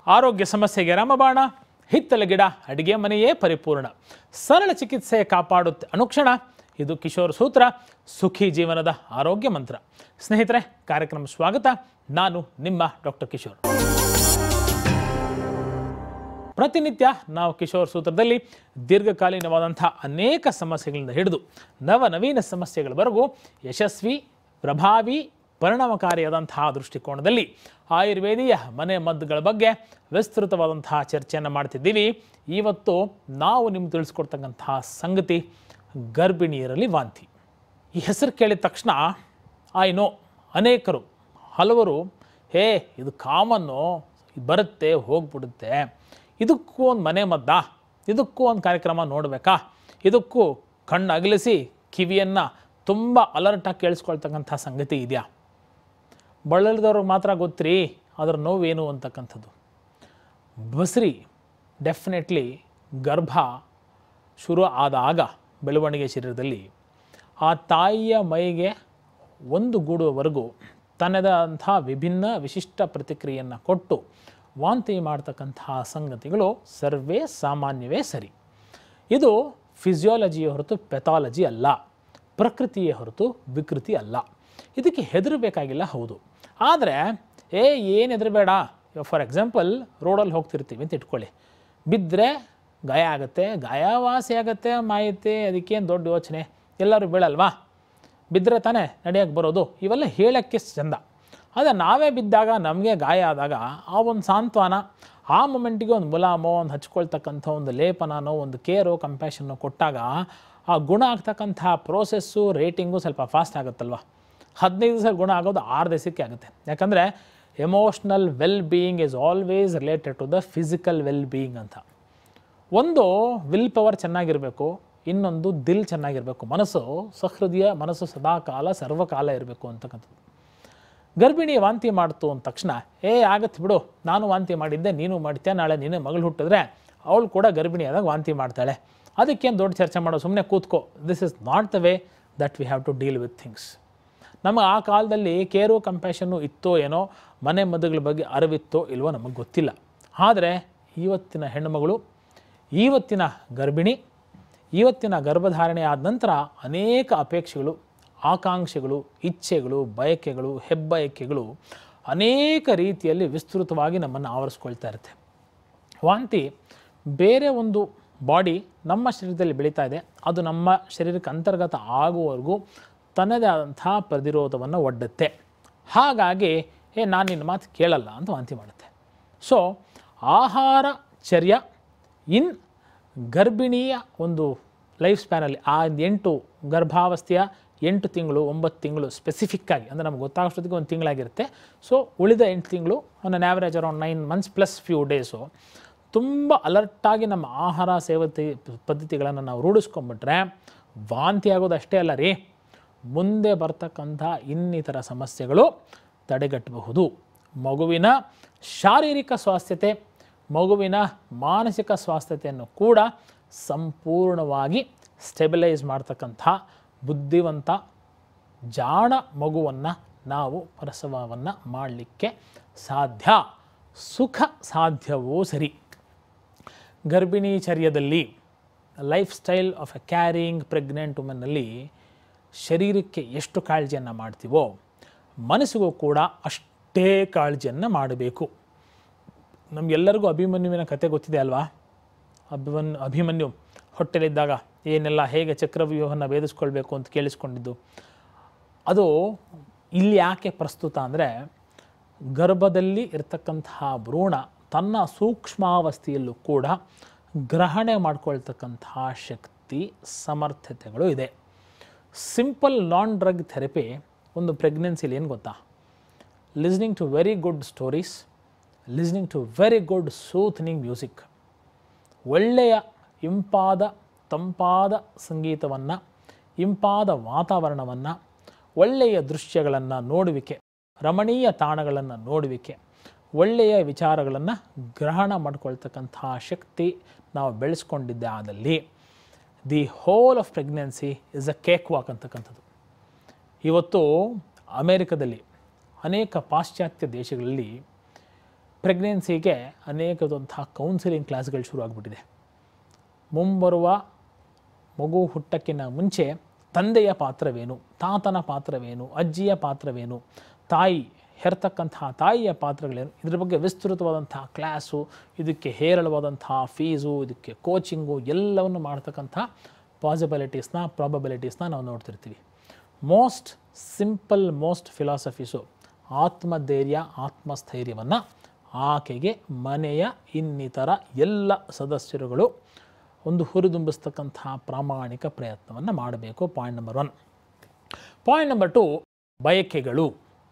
ಆರೋಗ್ಯ ಸಮಸ್ಯೆಗೆ ರಾಮಬಾಣ ಹಿತ್ತಲ ಗಿಡ ಅಡಿಗೆ ಮನೆಯೇ ಪರಿಪೂರ್ಣ ಸರಳ ಚಿಕಿತ್ಸೆ ಕಾಪಾಡುತ್ತೆ ಅನುಕ್ಷಣ ಇದು ಕಿಶೋರ್ ಸೂತ್ರ ಸುಖಿ ಜೀವನದ ಆರೋಗ್ಯ ಮಂತ್ರ ಸ್ನೇಹಿತರೆ ಕಾರ್ಯಕ್ರಮ ಸ್ವಾಗತ ನಾನು ನಿಮ್ಮ ಡಾಕ್ಟರ್ ಕಿಶೋರ್ ಪ್ರತಿನಿತ್ಯ ನಾವು ಕಿಶೋರ್ ಸೂತ್ರದಲ್ಲಿ ದೀರ್ಘಕಾಲೀನವಾದಂಥ ಅನೇಕ ಸಮಸ್ಯೆಗಳಿಂದ ಹಿಡಿದು ನವನವೀನ ಸಮಸ್ಯೆಗಳವರೆಗೂ ಯಶಸ್ವಿ ಪ್ರಭಾವಿ ಪರಿಣಾಮಕಾರಿಯಾದಂತಹ ದೃಷ್ಟಿಕೋನದಲ್ಲಿ ಆಯುರ್ವೇದೀಯ ಮನೆ ಮದ್ದುಗಳ ಬಗ್ಗೆ ವಿಸ್ತೃತವಾದಂತಹ ಚರ್ಚೆಯನ್ನು ಮಾಡ್ತಿದ್ದೀವಿ ಇವತ್ತು ನಾವು ನಿಮ್ಗೆ ತಿಳಿಸ್ಕೊಡ್ತಕ್ಕಂತಹ ಸಂಗತಿ ಗರ್ಭಿಣಿಯರಲ್ಲಿ ವಾಂತಿ ಈ ಹೆಸರು ಕೇಳಿದ ತಕ್ಷಣ ಐ ನೋ ಅನೇಕರು ಹಲವರು ಹೇ ಇದು ಕಾಮನ್ನು ಇದು ಬರುತ್ತೆ ಹೋಗ್ಬಿಡುತ್ತೆ ಇದಕ್ಕೂ ಒಂದು ಮನೆ ಮದ್ದಾ ಇದಕ್ಕೂ ಒಂದು ಕಾರ್ಯಕ್ರಮ ನೋಡಬೇಕಾ ಇದಕ್ಕೂ ಕಣ್ಣು ಅಗಲಿಸಿ ಕಿವಿಯನ್ನು ತುಂಬ ಅಲರ್ಟಾಗಿ ಕೇಳಿಸ್ಕೊಳ್ತಕ್ಕಂಥ ಸಂಗತಿ ಇದೆಯಾ ಬಳಲಿದವ್ರಿಗೆ ಮಾತ್ರ ಗೊತ್ತ್ರಿ ಅದರ ನೋವೇನು ಅಂತಕ್ಕಂಥದ್ದು ಬಸ್ರಿ ಡೆಫಿನೆಟ್ಲಿ ಗರ್ಭ ಶುರು ಆದಾಗ ಬೆಳವಣಿಗೆ ಶರೀರದಲ್ಲಿ ಆ ತಾಯಿಯ ಮೈಗೆ ಒಂದು ಗೂಡುವವರೆಗೂ ತನ್ನದಂಥ ವಿಭಿನ್ನ ವಿಶಿಷ್ಟ ಪ್ರತಿಕ್ರಿಯೆಯನ್ನು ಕೊಟ್ಟು ವಾಂತಿ ಮಾಡ್ತಕ್ಕಂತಹ ಸಂಗತಿಗಳು ಸರ್ವೇ ಸಾಮಾನ್ಯವೇ ಸರಿ ಇದು ಫಿಸಿಯಾಲಜಿಯ ಹೊರತು ಪೆಥಾಲಜಿ ಅಲ್ಲ ಪ್ರಕೃತಿಯ ಹೊರತು ವಿಕೃತಿ ಅಲ್ಲ ಇದಕ್ಕೆ ಹೆದರಬೇಕಾಗಿಲ್ಲ ಹೌದು ಆದರೆ ಏ ಏನು ಹೆದರಬೇಡ ಫಾರ್ ಎಕ್ಸಾಂಪಲ್ ರೋಡಲ್ಲಿ ಹೋಗ್ತಿರ್ತೀವಿ ಅಂತ ಇಟ್ಕೊಳ್ಳಿ ಬಿದ್ದರೆ ಗಾಯ ಆಗುತ್ತೆ ಗಾಯ ವಾಸಿ ಆಗುತ್ತೆ ಮಾಯುತ್ತೆ ಅದಕ್ಕೇನು ದೊಡ್ಡ ಯೋಚನೆ ಎಲ್ಲರೂ ಬೀಳಲ್ವಾ ಬಿದ್ದರೆ ತಾನೇ ನಡೆಯೋಕ್ಕೆ ಬರೋದು ಇವೆಲ್ಲ ಹೇಳೋಕ್ಕೆ ಚಂದ ಆದರೆ ನಾವೇ ಬಿದ್ದಾಗ ನಮಗೆ ಗಾಯ ಆದಾಗ ಆ ಒಂದು ಸಾಂತ್ವನ ಆ ಮೊಮೆಂಟಿಗೆ ಒಂದು ಮುಲಾಮೋ ಒಂದು ಹಚ್ಕೊಳ್ತಕ್ಕಂಥ ಒಂದು ಲೇಪನನೋ ಒಂದು ಕೇರೋ ಕಂಪ್ಯಾಷನ್ನು ಕೊಟ್ಟಾಗ ಆ ಗುಣ ಆಗ್ತಕ್ಕಂಥ ಪ್ರೋಸೆಸ್ಸು ರೇಟಿಂಗು ಸ್ವಲ್ಪ ಫಾಸ್ಟ್ ಆಗುತ್ತಲ್ವ ಹದಿನೈದು ದಿವಸ ಗುಣ ಆಗೋದು ಆರು ದಿವಸಕ್ಕೆ ಆಗುತ್ತೆ ಯಾಕಂದರೆ emotional well being is always related to the physical well being ಅಂತ ಒಂದು ವಿಲ್ ಪವರ್ ಚೆನ್ನಾಗಿರಬೇಕು ಇನ್ನೊಂದು ದಿಲ್ ಚೆನ್ನಾಗಿರಬೇಕು ಮನಸ್ಸು ಸಹೃದಯ ಮನಸ್ಸು ಸದಾಕಾಲ ಸರ್ವಕಾಲ ಇರಬೇಕು ಅಂತಕ್ಕಂಥದ್ದು ಗರ್ಭಿಣಿ ವಾಂತಿ ಮಾಡ್ತು ಅಂದ ತಕ್ಷಣ ಏ ಆಗತ್ತೆ ಬಿಡು ನಾನು ವಾಂತಿ ಮಾಡಿದ್ದೆ ನೀನು ಮಾಡ್ತೀಯ ನಾಳೆ ನೀನೇ ಮಗಳು ಹುಟ್ಟಿದ್ರೆ ಅವಳು ಕೂಡ ಗರ್ಭಿಣಿ ಆದಾಗ ವಾಂತಿ ಮಾಡ್ತಾಳೆ ಅದಕ್ಕೇನು ದೊಡ್ಡ ಚರ್ಚೆ ಮಾಡೋ ಸುಮ್ಮನೆ ಕೂತ್ಕೋ this is not the way that we have to deal with things ನಮಗೆ ಆ ಕಾಲದಲ್ಲಿ ಕೇರು ಕಂಪ್ಯಾಷನ್ನು ಇತ್ತೋ ಏನೋ ಮನೆ ಮದ್ದುಗಳ ಬಗ್ಗೆ ಅರಿವಿತ್ತೋ ಇಲ್ವೋ ನಮಗೆ ಗೊತ್ತಿಲ್ಲ ಆದರೆ ಇವತ್ತಿನ ಹೆಣ್ಣುಮಗಳು ಇವತ್ತಿನ ಗರ್ಭಿಣಿ ಇವತ್ತಿನ ಗರ್ಭಧಾರಣೆ ಆದ ನಂತರ ಅನೇಕ ಅಪೇಕ್ಷೆಗಳು ಆಕಾಂಕ್ಷೆಗಳು ಇಚ್ಛೆಗಳು ಬಯಕೆಗಳು ಹೆಬ್ಬಯಕೆಗಳು ಅನೇಕ ರೀತಿಯಲ್ಲಿ ವಿಸ್ತೃತವಾಗಿ ನಮ್ಮನ್ನು ಆವರಿಸ್ಕೊಳ್ತಾ ಇರುತ್ತೆ ವಾಂತಿ ಬೇರೆ ಒಂದು ಬಾಡಿ ನಮ್ಮ ಶರೀರದಲ್ಲಿ ಬೆಳೀತಾ ಇದೆ ಅದು ನಮ್ಮ ಶರೀರಕ್ಕೆ ಅಂತರ್ಗತ ಆಗುವವರೆಗೂ ತನ್ನದೇ ಆದಂಥ ಪ್ರತಿರೋಧವನ್ನು ಒಡ್ಡುತ್ತೆ ಹಾಗಾಗಿ ಏ ನಾನು ನಿನ್ನ ಮಾತು ಕೇಳಲ್ಲ ಅಂತ ವಾಂತಿ ಮಾಡುತ್ತೆ ಸೊ ಆಹಾರ ಚರ್ಯ ಇನ್ ಗರ್ಭಿಣಿಯ ಒಂದು ಲೈಫ್ ಸ್ಪ್ಯಾನಲ್ಲಿ ಆ ಎಂಟು ಗರ್ಭಾವಸ್ಥೆಯ ಎಂಟು ತಿಂಗಳು ಒಂಬತ್ತು ತಿಂಗಳು ಸ್ಪೆಸಿಫಿಕ್ಕಾಗಿ ಅಂದರೆ ನಮ್ಗೆ ಗೊತ್ತಾಗೋಷ್ಟೊತ್ತಿಗೆ ಒಂದು ತಿಂಗಳಾಗಿರುತ್ತೆ ಸೊ ಉಳಿದ ಎಂಟು ತಿಂಗಳು on an average around nine months plus few days ತುಂಬ ಅಲರ್ಟಾಗಿ ನಮ್ಮ ಆಹಾರ ಸೇವತೆ ಪದ್ಧತಿಗಳನ್ನು ನಾವು ರೂಢಿಸ್ಕೊಂಬಿಟ್ರೆ ವಾಂತಿ ಆಗೋದು ಅಷ್ಟೇ ಅಲ್ಲ ರೀ ಮುಂದೆ ಬರ್ತಕ್ಕಂಥ ಇನ್ನಿತರ ಸಮಸ್ಯೆಗಳು ತಡೆಗಟ್ಟಬಹುದು ಮಗುವಿನ ಶಾರೀರಿಕ ಸ್ವಾಸ್ಥ್ಯತೆ ಮಗುವಿನ ಮಾನಸಿಕ ಸ್ವಾಸ್ಥ್ಯತೆಯನ್ನು ಕೂಡ ಸಂಪೂರ್ಣವಾಗಿ ಸ್ಟೆಬಿಲೈಸ್ ಮಾಡ್ತಕ್ಕಂಥ ಬುದ್ಧಿವಂತ ಜಾಣ ಮಗುವನ್ನು ನಾವು ಪ್ರಸವವನ್ನು ಮಾಡಲಿಕ್ಕೆ ಸಾಧ್ಯ ಸುಖ ಸಾಧ್ಯವೂ ಸರಿ ಗರ್ಭಿಣಿ ಚರ್ಯದಲ್ಲಿ lifestyle of a caring pregnant ವುಮನ್ನಲ್ಲಿ ಶರೀರಕ್ಕೆ ಎಷ್ಟು ಕಾಳಜಿಯನ್ನು ಮಾಡ್ತೀವೋ ಮನಸ್ಸಿಗೂ ಕೂಡ ಅಷ್ಟೇ ಕಾಳಜಿಯನ್ನು ಮಾಡಬೇಕು ನಮಗೆಲ್ಲರಿಗೂ ಅಭಿಮನ್ಯುವಿನ ಕತೆ ಗೊತ್ತಿದೆ ಅಲ್ವಾ ಅಭಿಮನ್ ಅಭಿಮನ್ಯು ಹೊಟ್ಟೆಲಿದ್ದಾಗ ಏನೆಲ್ಲ ಹೇಗೆ ಚಕ್ರವ್ಯೂಹವನ್ನು ಭೇದಿಸ್ಕೊಳ್ಬೇಕು ಅಂತ ಕೇಳಿಸ್ಕೊಂಡಿದ್ದು ಅದು ಇಲ್ಲಿ ಯಾಕೆ ಪ್ರಸ್ತುತ ಅಂದರೆ ಗರ್ಭದಲ್ಲಿ ಇರತಕ್ಕಂತಹ ಭ್ರೂಣ ತನ್ನ ಸೂಕ್ಷ್ಮಾವಸ್ಥೆಯಲ್ಲೂ ಕೂಡ ಗ್ರಹಣೆ ಮಾಡ್ಕೊಳ್ತಕ್ಕಂತಹ ಶಕ್ತಿ ಸಮರ್ಥತೆಗಳು ಇದೆ ಸಿಂಪಲ್ ನಾನ್ ಡ್ರಗ್ ಥೆರಪಿ ಒಂದು ಪ್ರೆಗ್ನೆನ್ಸಿಲಿ ಏನು ಗೊತ್ತಾ listening to very good stories listening to very good soothing music ಒಳ್ಳೆಯ ಇಂಪಾದ ತಂಪಾದ ಸಂಗೀತವನ್ನು ಇಂಪಾದ ವಾತಾವರಣವನ್ನು ಒಳ್ಳೆಯ ದೃಶ್ಯಗಳನ್ನು ನೋಡುವಿಕೆ ರಮಣೀಯ ತಾಣಗಳನ್ನು ನೋಡುವಿಕೆ ಒಳ್ಳೆಯ ವಿಚಾರಗಳನ್ನು ಗ್ರಹಣ ಮಾಡ್ಕೊಳ್ತಕ್ಕಂತಹ ಶಕ್ತಿ ನಾವು ಬೆಳೆಸ್ಕೊಂಡಿದ್ದೆ ಆದಲ್ಲಿ the whole of pregnancy is a cakewalk ಅಂತಕ್ಕಂಥದ್ದು ಇವತ್ತು ಅಮೇರಿಕದಲ್ಲಿ ಅನೇಕ ಪಾಶ್ಚಾತ್ಯ ದೇಶಗಳಲ್ಲಿ ಪ್ರೆಗ್ನೆನ್ಸಿಗೆ ಅನೇಕದಂತಹ ಕೌನ್ಸಿಲಿಂಗ್ ಕ್ಲಾಸ್ಗಳು ಶುರು ಆಗಿಬಿಟ್ಟಿದೆ ಮುಂಬರುವ ಮಗು ಹುಟ್ಟಕ್ಕಿಂತ ಮುಂಚೆ ತಂದೆಯ ಪಾತ್ರವೇನು ತಾತನ ಪಾತ್ರವೇನು ಅಜ್ಜಿಯ ಪಾತ್ರವೇನು ತಾಯಿ ಹೆರ್ತಕ್ಕಂತಹ ತಾಯಿಯ ಪಾತ್ರಗಳೇನು ಇದ್ರ ಬಗ್ಗೆ ವಿಸ್ತೃತವಾದಂತಹ ಕ್ಲಾಸು ಇದಕ್ಕೆ ಹೇರಳವಾದಂತಹ ಫೀಸು ಇದಕ್ಕೆ ಕೋಚಿಂಗು ಎಲ್ಲವನ್ನು ಮಾಡ್ತಕ್ಕಂಥ ಪಾಸಿಬಿಲಿಟೀಸ್ನ ಪ್ರಾಬಬಿಲಿಟೀಸ್ನ ನಾವು ನೋಡ್ತಿರ್ತೀವಿ ಮೋಸ್ಟ್ ಸಿಂಪಲ್ ಮೋಸ್ಟ್ ಫಿಲಾಸಫೀಸು ಆತ್ಮಧೈರ್ಯ ಆತ್ಮಸ್ಥೈರ್ಯವನ್ನು ಆಕೆಗೆ ಮನೆಯ ಇನ್ನಿತರ ಎಲ್ಲ ಸದಸ್ಯರುಗಳು ಒಂದು ಹುರಿದುಂಬಿಸ್ತಕ್ಕಂತಹ ಪ್ರಾಮಾಣಿಕ ಪ್ರಯತ್ನವನ್ನು ಮಾಡಬೇಕು point number one point number two ಬಯಕೆಗಳು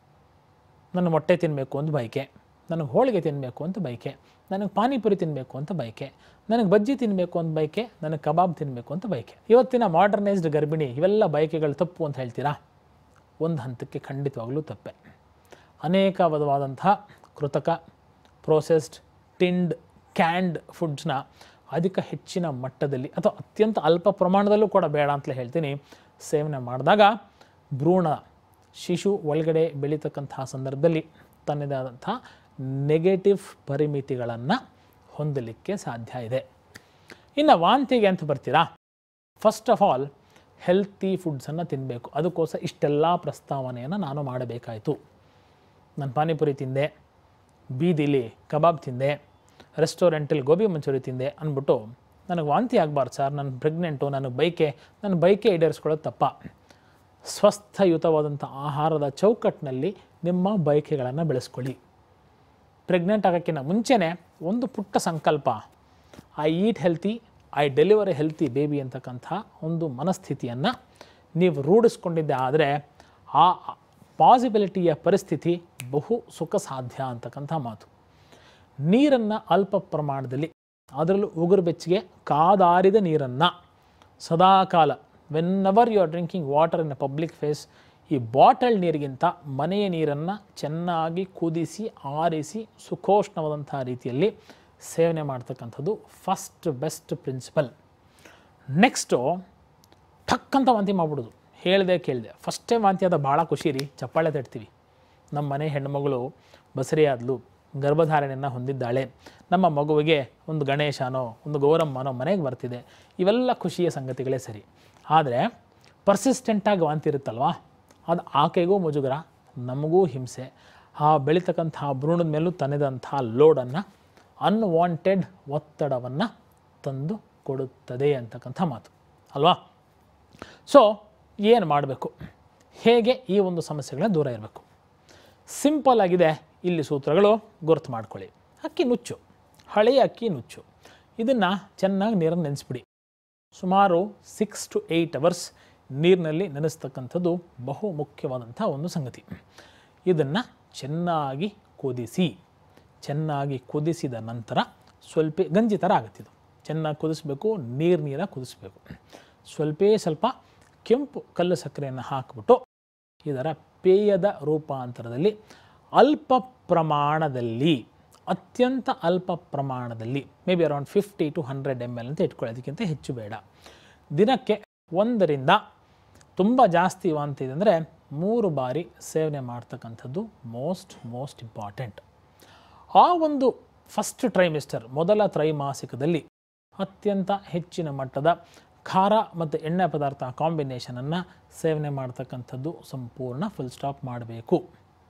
ನನಗೆ ಮೊಟ್ಟೆ ತಿನ್ನಬೇಕು ಅಂತ ಬಯಕೆ ನನಗೆ ಹೋಳಿಗೆ ತಿನ್ನಬೇಕು ಅಂತ ಬಯಕೆ ನನಗೆ ಪಾನಿಪುರಿ ತಿನ್ನಬೇಕು ಅಂತ ಬಯಕೆ ನನಗೆ ಬಜ್ಜಿ ತಿನ್ನಬೇಕು ಅಂತ ಬಯಕೆ ನನಗೆ ಕಬಾಬ್ ತಿನ್ನಬೇಕು ಅಂತ ಬಯಕೆ ಇವತ್ತಿನ ಮಾಡರ್ನೈಸ್ಡ್ ಗರ್ಭಿಣಿ ಇವೆಲ್ಲ ಬಯಕೆಗಳು ತಪ್ಪು ಅಂತ ಹೇಳ್ತೀರಾ ಒಂದು ಹಂತಕ್ಕೆ ಖಂಡಿತವಾಗಲೂ ತಪ್ಪೆ ಅನೇಕ ವಿಧವಾದಂತಹ ಕೃತಕ ಪ್ರೋಸೆಸ್ಡ್ ಟಿಂಡ್ ಕ್ಯಾಂಡ್ ಫುಡ್ಸ್ನ ಅಧಿಕ ಹೆಚ್ಚಿನ ಮಟ್ಟದಲ್ಲಿ ಅಥವಾ ಅತ್ಯಂತ ಅಲ್ಪ ಪ್ರಮಾಣದಲ್ಲೂ ಕೂಡ ಬೇಡ ಅಂತಲೇ ಹೇಳ್ತೀನಿ ಸೇವನೆ ಮಾಡಿದಾಗ ಭ್ರೂಣ ಶಿಶು ಒಳಗಡೆ ಬೆಳೀತಕ್ಕಂತಹ ಸಂದರ್ಭದಲ್ಲಿ ತನ್ನದೇ ಆದಂಥ ನೆಗೆಟಿವ್ ಪರಿಮಿತಿಗಳನ್ನು ಹೊಂದಲಿಕ್ಕೆ ಸಾಧ್ಯ ಇದೆ ಇನ್ನು ವಾಂತಿಗೆ ಅಂತ ಬರ್ತೀರಾ ಫಸ್ಟ್ ಆಫ್ ಆಲ್ ಹೆಲ್ತಿ ಫುಡ್ಸನ್ನು ತಿನ್ನಬೇಕು ಅದಕ್ಕೋಸ್ಕರ ಇಷ್ಟೆಲ್ಲ ಪ್ರಸ್ತಾವನೆಯನ್ನು ನಾನು ಮಾಡಬೇಕಾಯಿತು ನಾನು ಪಾನಿಪುರಿ ತಿಂದೆ ಬೀದಿಲಿ ಕಬಾಬ್ ತಿಂದೆ ರೆಸ್ಟೋರೆಂಟಲ್ಲಿ ಗೋಬಿ ಮಂಚೂರಿ ತಿಂದೆ ಅಂದ್ಬಿಟ್ಟು ನನಗೆ ವಾಂತಿ ಆಗಬಾರ್ದು ಸರ್ ನಾನು ಪ್ರೆಗ್ನೆಂಟು ನನಗೆ ಬೈಕೆ ನನ್ನ ಬೈಕೆ ಈಡೇರಿಸ್ಕೊಳ್ಳೋದು ತಪ್ಪ ಸ್ವಸ್ಥಯುತವಾದಂಥ ಆಹಾರದ ಚೌಕಟ್ಟಿನಲ್ಲಿ ನಿಮ್ಮ ಬಯಕೆಗಳನ್ನು ಬೆಳೆಸ್ಕೊಳ್ಳಿ ಪ್ರೆಗ್ನೆಂಟ್ ಆಗೋಕ್ಕಿಂತ ಮುಂಚೆನೇ ಒಂದು ಪುಟ್ಟ ಸಂಕಲ್ಪ I eat healthy I deliver a healthy baby ಅಂತಕ್ಕಂಥ ಒಂದು ಮನಸ್ಥಿತಿಯನ್ನು ನೀವು ರೂಢಿಸ್ಕೊಂಡಿದ್ದೆ ಆದರೆ ಆ ಪಾಸಿಬಿಲಿಟಿಯ ಪರಿಸ್ಥಿತಿ ಬಹು ಸುಖ ಸಾಧ್ಯ ಅಂತಕ್ಕಂಥ ಮಾತು ನೀರನ್ನು ಅಲ್ಪ ಪ್ರಮಾಣದಲ್ಲಿ ಅದರಲ್ಲೂ ಉಗುರು ಬೆಚ್ಚಗೆ ಕಾದಾರಿದ ನೀರನ್ನು ಸದಾಕಾಲ whenever you are drinking water in a public place ಈ ಬಾಟಲ್ ನೀರಿಗಿಂತ ಮನೆಯ ನೀರನ್ನು ಚೆನ್ನಾಗಿ ಕುದಿಸಿ ಆರಿಸಿ ಸುಖೋಷ್ಣವಾದಂಥ ರೀತಿಯಲ್ಲಿ ಸೇವನೆ ಮಾಡ್ತಕ್ಕಂಥದ್ದು ಫಸ್ಟ್ ಬೆಸ್ಟ್ ಪ್ರಿನ್ಸಿಪಲ್ ನೆಕ್ಸ್ಟು ಠಕ್ ಅಂತ ವಾಂತಿ ಮಾಡ್ಬಿಡೋದು ಹೇಳಿದೆ ಕೇಳಿದೆ ಫಸ್ಟ್ ಟೈಮ್ ವಾಂತಿ ಆದ ಭಾಳ ಖುಷಿ ರೀ ಚಪ್ಪಾಳೆ ತಟ್ತೀವಿ ನಮ್ಮ ಮನೆ ಹೆಣ್ಣುಮಗಳು ಬಸರಿ ಆದ್ಲು ಗರ್ಭಧಾರಣೆಯನ್ನು ಹೊಂದಿದ್ದಾಳೆ ನಮ್ಮ ಮಗುವಿಗೆ ಒಂದು ಗಣೇಶನೋ ಒಂದು ಗೌರಮ್ಮನೋ ಮನೆಗೆ ಬರ್ತಿದೆ ಇವೆಲ್ಲ ಖುಷಿಯ ಸಂಗತಿಗಳೇ ಸರಿ ಆದರೆ ಪರ್ಸಿಸ್ಟೆಂಟಾಗಿ ವಾಂತಿ ಇರುತ್ತಲ್ವಾ ಅದು ಆಕೆಗೂ ಮುಜುಗರ ನಮಗೂ ಹಿಂಸೆ ಆ ಬೆಳೀತಕ್ಕಂತಹ ಭ್ರೂಣದ ಮೇಲೂ ತನ್ನದಂತಹ ಲೋಡನ್ನು ಅನ್ವಾಂಟೆಡ್ ಒತ್ತಡವನ್ನು ತಂದು ಕೊಡುತ್ತದೆ ಅಂತಕ್ಕಂಥ ಮಾತು ಅಲ್ವಾ ಸೊ ಏನು ಮಾಡಬೇಕು ಹೇಗೆ ಈ ಒಂದು ಸಮಸ್ಯೆಗಳನ್ನ ದೂರ ಇರಬೇಕು ಸಿಂಪಲ್ ಆಗಿದೆ ಇಲ್ಲಿ ಸೂತ್ರಗಳು ಗುರುತು ಮಾಡ್ಕೊಳ್ಳಿ ಅಕ್ಕಿ ನುಚ್ಚು ಹಳೆಯ ಅಕ್ಕಿ ನುಚ್ಚು ಇದನ್ನು ಚೆನ್ನಾಗಿ ನೀರನ್ನು ನೆನೆಸ್ಬಿಡಿ ಸುಮಾರು ಸಿಕ್ಸ್ ಟು ಏಯ್ಟ್ ಅವರ್ಸ್ ನೀರಿನಲ್ಲಿ ನೆನೆಸ್ತಕ್ಕಂಥದ್ದು ಬಹು ಮುಖ್ಯವಾದಂಥ ಒಂದು ಸಂಗತಿ ಇದನ್ನು ಚೆನ್ನಾಗಿ ಕುದಿಸಿ ಚೆನ್ನಾಗಿ ಕುದಿಸಿದ ನಂತರ ಸ್ವಲ್ಪ ಗಂಜಿ ಥರ ಆಗುತ್ತಿದ್ದು ಚೆನ್ನಾಗಿ ಕುದಿಸ್ಬೇಕು ನೀರು ನೀರ ಕುದಿಸ್ಬೇಕು ಸ್ವಲ್ಪೇ ಸ್ವಲ್ಪ ಕೆಂಪು ಕಲ್ಲು ಸಕ್ಕರೆಯನ್ನು ಹಾಕಿಬಿಟ್ಟು ಇದರ ಪೇಯದ ರೂಪಾಂತರದಲ್ಲಿ ಅಲ್ಪ ಪ್ರಮಾಣದಲ್ಲಿ ಅತ್ಯಂತ ಅಲ್ಪ ಪ್ರಮಾಣದಲ್ಲಿ maybe around fifty to hundred ML ಎಲ್ ಅಂತ ಇಟ್ಕೊಳ್ಳೋದಕ್ಕಿಂತ ಹೆಚ್ಚು ಬೇಡ ದಿನಕ್ಕೆ ಒಂದರಿಂದ ತುಂಬ ಜಾಸ್ತಿ ವಾಂತಿ ಇದೆ ಅಂದರೆ ಮೂರು ಬಾರಿ ಸೇವನೆ ಮಾಡ್ತಕ್ಕಂಥದ್ದು ಮೋಸ್ಟ್ ಮೋಸ್ಟ್ ಇಂಪಾರ್ಟೆಂಟ್ ಆ ಒಂದು ಫಸ್ಟ್ ಟ್ರೈಮಿಸ್ಟರ್ ಮೊದಲ ತ್ರೈಮಾಸಿಕದಲ್ಲಿ ಅತ್ಯಂತ ಹೆಚ್ಚಿನ ಮಟ್ಟದ ಖಾರ ಮತ್ತು ಎಣ್ಣೆ ಪದಾರ್ಥ ಕಾಂಬಿನೇಷನನ್ನು ಸೇವನೆ ಮಾಡ್ತಕ್ಕಂಥದ್ದು ಸಂಪೂರ್ಣ ಫುಲ್ ಸ್ಟಾಪ್ ಮಾಡಬೇಕು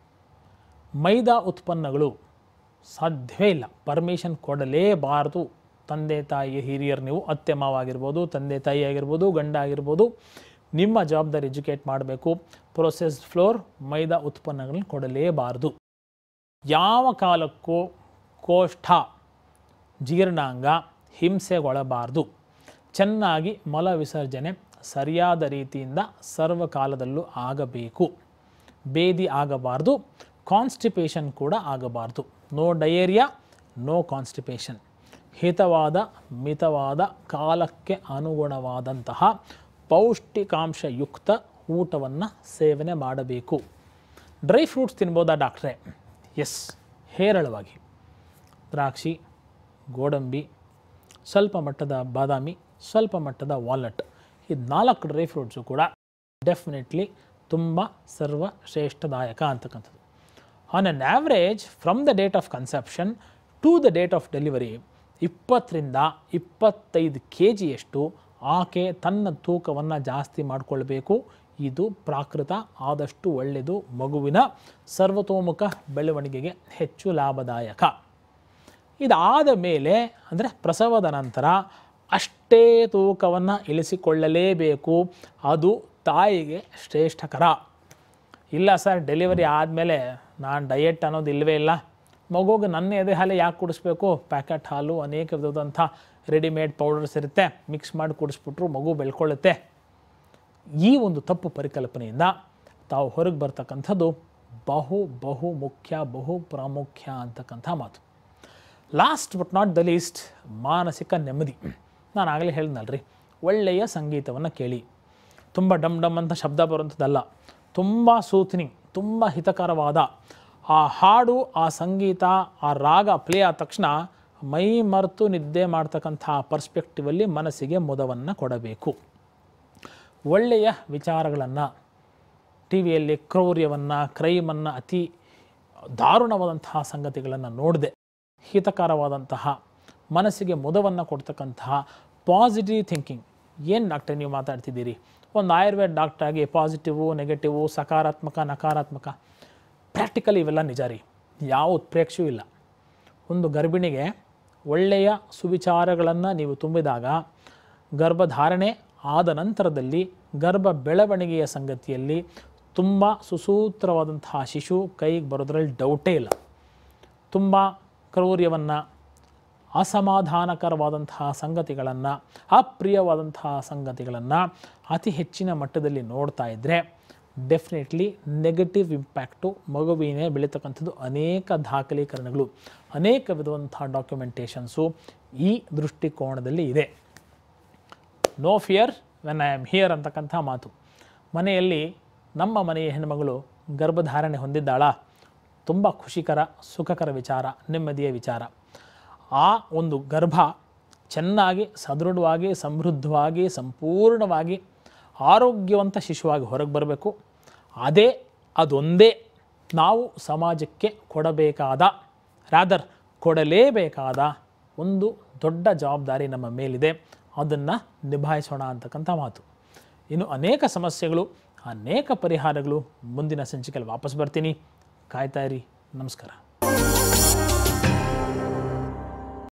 ಮೈದಾ ಉತ್ಪನ್ನಗಳು ಸಾಧ್ಯವೇ ಇಲ್ಲ ಪರ್ಮಿಷನ್ ಕೊಡಲೇಬಾರದು ತಂದೆ ತಾಯಿ ಹಿರಿಯರು ನೀವು ಅತ್ತೆ ಮಾವ ಆಗಿರ್ಬೋದು ತಂದೆ ತಾಯಿ ಆಗಿರ್ಬೋದು ಗಂಡ ಆಗಿರ್ಬೋದು ನಿಮ್ಮ ಜವಾಬ್ದಾರಿ ಎಜುಕೇಟ್ ಮಾಡಬೇಕು ಪ್ರೊಸೆಸ್ಡ್ ಫ್ಲೋರ್ ಮೈದಾ ಉತ್ಪನ್ನಗಳನ್ನ ಕೊಡಲೇಬಾರದು ಯಾವ ಕಾಲಕ್ಕೂ ಕೋಷ್ಠ ಜೀರ್ಣಾಂಗ ಹಿಂಸೆಗೊಳಬಾರ್ದು ಚೆನ್ನಾಗಿ ಮಲ ವಿಸರ್ಜನೆ ಸರಿಯಾದ ರೀತಿಯಿಂದ ಸರ್ವಕಾಲದಲ್ಲೂ ಆಗಬೇಕು ಬೇದಿ ಆಗಬಾರ್ದು ಕಾನ್ಸ್ಟಿಪೇಷನ್ ಕೂಡ ಆಗಬಾರ್ದು ನೋ ಡಯೇರಿಯಾ ನೋ ಕಾನ್ಸ್ಟಿಪೇಷನ್ ಹಿತವಾದ ಮಿತವಾದ ಕಾಲಕ್ಕೆ ಅನುಗುಣವಾದಂತಹ ಪೌಷ್ಟಿಕಾಂಶಯುಕ್ತ ಊಟವನ್ನು ಸೇವನೆ ಮಾಡಬೇಕು ಡ್ರೈ ಫ್ರೂಟ್ಸ್ ತಿನ್ಬೋದಾ ಡಾಕ್ಟ್ರೇ ಎಸ್ ಹೇರಳವಾಗಿ ದ್ರಾಕ್ಷಿ ಗೋಡಂಬಿ ಸ್ವಲ್ಪ ಮಟ್ಟದ ಬಾದಾಮಿ ಸ್ವಲ್ಪ ಮಟ್ಟದ ವಾಲ್ನಟ್ ಇದು ನಾಲ್ಕು ಡ್ರೈ ಫ್ರೂಟ್ಸು ಕೂಡ ಡೆಫಿನೆಟ್ಲಿ ತುಂಬ ಸರ್ವಶ್ರೇಷ್ಠದಾಯಕ ಅಂತಕ್ಕಂಥದ್ದು on an average from the date of conception to the date of delivery ಇಪ್ಪತ್ತರಿಂದ ಇಪ್ಪತ್ತೈದು ಕೆ ಜಿಯಷ್ಟು ಆಕೆ ತನ್ನ ತೂಕವನ್ನು ಜಾಸ್ತಿ ಮಾಡಿಕೊಳ್ಬೇಕು ಇದು ಪ್ರಾಕೃತ ಆದಷ್ಟು ಒಳ್ಳೆಯದು ಮಗುವಿನ ಸರ್ವತೋಮುಖ ಬೆಳವಣಿಗೆಗೆ ಹೆಚ್ಚು ಲಾಭದಾಯಕ ಇದಾದ ಮೇಲೆ ಅಂದರೆ ಪ್ರಸವದ ನಂತರ ಅಷ್ಟೇ ತೂಕವನ್ನು ಇಳಿಸಿಕೊಳ್ಳಲೇಬೇಕು ಅದು ತಾಯಿಗೆ ಶ್ರೇಷ್ಠಕರ ಇಲ್ಲ ಸರ್ ಡೆಲಿವರಿ ಆದಮೇಲೆ ನಾನು ಡಯೆಟ್ ಅನ್ನೋದು ಇಲ್ಲವೇ ಇಲ್ಲ ಮಗುಗೆ ನನ್ನ ಎದೆ ಹಾಲೆ ಯಾಕೆ ಕುಡಿಸ್ಬೇಕು ಪ್ಯಾಕೆಟ್ ಹಾಲು ಅನೇಕ ವಿಧವಾದಂಥ ರೆಡಿಮೇಡ್ ಪೌಡರ್ಸ್ ಇರುತ್ತೆ ಮಿಕ್ಸ್ ಮಾಡಿ ಕುಡಿಸ್ಬಿಟ್ರು ಮಗು ಬೆಳ್ಕೊಳ್ಳುತ್ತೆ ಈ ಒಂದು ತಪ್ಪು ಪರಿಕಲ್ಪನೆಯಿಂದ ತಾವು ಹೊರಗೆ ಬರ್ತಕ್ಕಂಥದ್ದು ಬಹು ಬಹು ಮುಖ್ಯ ಬಹು ಪ್ರಾಮುಖ್ಯ ಅಂತಕ್ಕಂಥ ಮಾತು last but not the least ಮಾನಸಿಕ ನೆಮ್ಮದಿ ನಾನು ಆಗಲೇ ಹೇಳಿದ್ನಲ್ರಿ ಒಳ್ಳೆಯ ಸಂಗೀತವನ್ನು ಕೇಳಿ ತುಂಬ ಡಮ್ ಡಮ್ ಅಂತ ಶಬ್ದ ಬರುವಂಥದ್ದಲ್ಲ ತುಂಬ ಸೂತ್ನಿಂಗ್ ತುಂಬ ಹಿತಕರವಾದ ಆ ಹಾಡು ಆ ಸಂಗೀತ ಆ ರಾಗ ಪ್ಲೇ ಆದ ತಕ್ಷಣ ಮೈ ಮರೆತು ನಿದ್ದೆ ಮಾಡ್ತಕ್ಕಂಥ ಪರ್ಸ್ಪೆಕ್ಟಿವಲ್ಲಿ ಮನಸ್ಸಿಗೆ ಮುದವನ್ನು ಕೊಡಬೇಕು ಒಳ್ಳೆಯ ವಿಚಾರಗಳನ್ನು ಟಿ ವಿಯಲ್ಲಿ ಕ್ರೌರ್ಯವನ್ನು ಕ್ರೈಮನ್ನು ಅತಿ ದಾರುಣವಾದಂತಹ ಸಂಗತಿಗಳನ್ನು ನೋಡದೆ ಹಿತಕರವಾದಂತಹ ಮನಸ್ಸಿಗೆ ಮುದವನ್ನು ಕೊಡ್ತಕ್ಕಂತಹ ಪಾಸಿಟಿವ್ ಥಿಂಕಿಂಗ್ ಏನು ಡಾಕ್ಟರ್ ನೀವು ಮಾತಾಡ್ತಿದ್ದೀರಿ ಒಂದು ಆಯುರ್ವೇದ ಡಾಕ್ಟ್ರಾಗಿ ಪಾಸಿಟಿವು ನೆಗೆಟಿವು ಸಕಾರಾತ್ಮಕ ನಕಾರಾತ್ಮಕ ಪ್ರಾಕ್ಟಿಕಲಿ ಇವೆಲ್ಲ ನಿಜ ರೀ ಯಾವ ಉತ್ಪ್ರೇಕ್ಷೆಯೂ ಇಲ್ಲ ಒಂದು ಗರ್ಭಿಣಿಗೆ ಒಳ್ಳೆಯ ಸುವಿಚಾರಗಳನ್ನು ನೀವು ತುಂಬಿದಾಗ ಗರ್ಭಧಾರಣೆ ಆದ ನಂತರದಲ್ಲಿ ಗರ್ಭ ಬೆಳವಣಿಗೆಯ ಸಂಗತಿಯಲ್ಲಿ ತುಂಬ ಸುಸೂತ್ರವಾದಂತಹ ಶಿಶು ಕೈಗೆ ಬರೋದ್ರಲ್ಲಿ ಡೌಟೇ ಇಲ್ಲ ತುಂಬ ಕ್ರೌರ್ಯವನ್ನು ಅಸಮಾಧಾನಕರವಾದಂತಹ ಸಂಗತಿಗಳನ್ನು ಅಪ್ರಿಯವಾದಂತಹ ಸಂಗತಿಗಳನ್ನು ಅತಿ ಹೆಚ್ಚಿನ ಮಟ್ಟದಲ್ಲಿ ನೋಡ್ತಾ ಇದ್ದರೆ ಡೆಫಿನೆಟ್ಲಿ ನೆಗೆಟಿವ್ ಇಂಪ್ಯಾಕ್ಟು ಮಗುವಿನೇ ಬೆಳೀತಕ್ಕಂಥದ್ದು ಅನೇಕ ದಾಖಲೀಕರಣಗಳು ಅನೇಕ ವಿಧವಂತಹ ಡಾಕ್ಯುಮೆಂಟೇಷನ್ಸು ಈ ದೃಷ್ಟಿಕೋನದಲ್ಲಿ ಇದೆ no fear when I am here ಅಂತಕ್ಕಂಥ ಮಾತು ಮನೆಯಲ್ಲಿ ನಮ್ಮ ಮನೆಯ ಹೆಣ್ಣುಮಗಳು ಗರ್ಭಧಾರಣೆ ಹೊಂದಿದ್ದಾಳ ತುಂಬ ಖುಷಿಕರ ಸುಖಕರ ವಿಚಾರ ನೆಮ್ಮದಿಯ ವಿಚಾರ ಆ ಒಂದು ಗರ್ಭ ಚೆನ್ನಾಗಿ ಸದೃಢವಾಗಿ ಸಮೃದ್ಧವಾಗಿ ಸಂಪೂರ್ಣವಾಗಿ ಆರೋಗ್ಯವಂತ ಶಿಶುವಾಗಿ ಹೊರಗೆ ಬರಬೇಕು ಅದೇ ಅದೊಂದೇ ನಾವು ಸಮಾಜಕ್ಕೆ ಕೊಡಬೇಕಾದ ರಾದರ್ ಕೊಡಲೇಬೇಕಾದ ಒಂದು ದೊಡ್ಡ ಜವಾಬ್ದಾರಿ ನಮ್ಮ ಮೇಲಿದೆ ಅದನ್ನು ನಿಭಾಯಿಸೋಣ ಅಂತಕ್ಕಂಥ ಮಾತು ಇನ್ನು ಅನೇಕ ಸಮಸ್ಯೆಗಳು ಅನೇಕ ಪರಿಹಾರಗಳು ಮುಂದಿನ ಸಂಚಿಕೆಯಲ್ಲಿ ವಾಪಸ್ ಬರ್ತೀನಿ ಕಾಯ್ತಾ ಇರಿ ನಮಸ್ಕಾರ